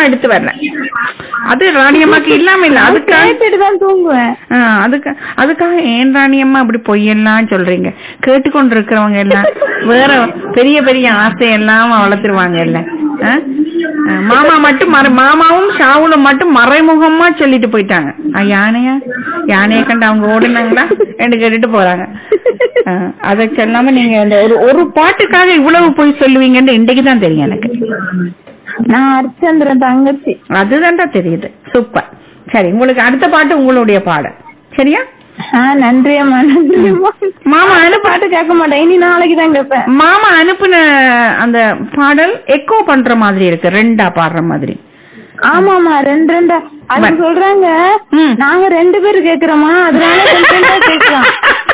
எடுத்து வரேன் அது ராணியம்மாக்கு இல்லாம இல்ல அதுக்காக கேட்டுட்டு தான் தூங்குவேன் ஆ, அதுக்கு அதுக்காக ஏன் ராணியம்மா அப்படி பொய்யெல்லாம் சொல்றீங்க கேட்டுக்கொண்டு இருக்கிறவங்க எல்லாம் வேற பெரிய பெரிய ஆசையெல்லாம் வளர்த்துருவாங்க இல்ல ஆ? ஆ, மாமா மட்டும் மறை மாமாவும் ஷாவுலும் மட்டும் மறைமுகமா சொல்லிட்டு போயிட்டாங்க ஆ, யானையா யானையை கண்டு அவங்க ஓடுனாங்களா என்று கேட்டுட்டு போறாங்க ஆ, அதை சொல்லாம நீங்க இந்த ஒரு ஒரு பாட்டுக்காக இவ்வளவு போய் சொல்லுவீங்கன்னு இன்றைக்கு தான் தெரியும் எனக்கு நான் ஹரிச்சந்திரன் தங்கச்சி அதுதான்டா தெரியுது சூப்பர் சரி உங்களுக்கு அடுத்த பாட்டு உங்களுடைய பாடல் சரியா ஆ நன்றி அம்மா நன்றி அம்மா மாமா அனுப்பு பாட்டு கேட்க மாட்டேன் இனி நாளைக்கு தான் கேட்பேன் மாமா அனுப்புன அந்த பாடல் எக்கோ பண்ற மாதிரி இருக்கு ரெண்டா பாடுற மாதிரி ஆமாமா ரெண்டு ரெண்டா அது பட்- சொல்றாங்க ம். நாங்க ரெண்டு பேர் கேக்குறோமா அதனால ரெண்டு ரெண்டா கேக்குறோம்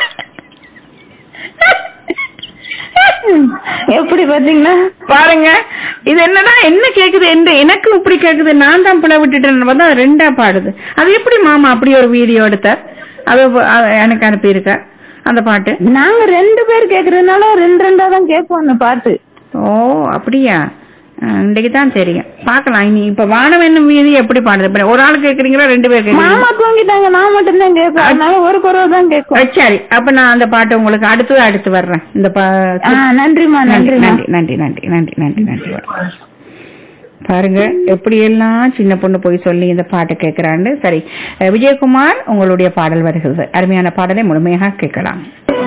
எப்படி பாத்தீங்கன்னா பாருங்க இது என்னடா என்ன கேக்குது என்ன எனக்கு இப்படி கேக்குது நான் தான் பிள்ளை விட்டுட்டேன்னு பார்த்தா அது ரெண்டா பாடுது அது எப்படி மாமா அப்படி ஒரு வீடியோ எடுத்தார் அது அது எனக்கு அனுப்பியிருக்க அந்த பாட்டு நாங்க ரெண்டு பேர் கேக்குறதுனால ரெண்டு ரெண்டா தான் கேட்போம் அந்த பாட்டு ஓ அப்படியா அஹ், இன்னைக்கு தான் தெரியும் பார்க்கலாம் இனி இப்ப வானம் என்னும் வீதி எப்படி பாடுது இப்ப ஒரு ஆள் கேக்குறீங்களா ரெண்டு பேர் கேக்குறீங்களா மாமா தூங்கிட்டாங்க நான் மட்டும் தான் கேட்பேன் அதனால ஒரு குறவு தான் கேட்கும் அஹ், சரி அப்ப நான் அந்த பாட்டு உங்களுக்கு அடுத்து அடுத்து வர்றேன் இந்த பா- ஆ நன்றிமா நன்றி நன்றிமா நன்றி நன்றி நன்றி நன்றி நன்றி நன்றி பாருங்க எப்படி எல்லாம் சின்ன பொண்ணு போய் சொல்லி இந்த பாட்டை கேட்கிறான்னு சரி அஹ், விஜயகுமார் உங்களுடைய பாடல் வருகிறது அருமையான பாடலை முழுமையாக கேட்கலாம்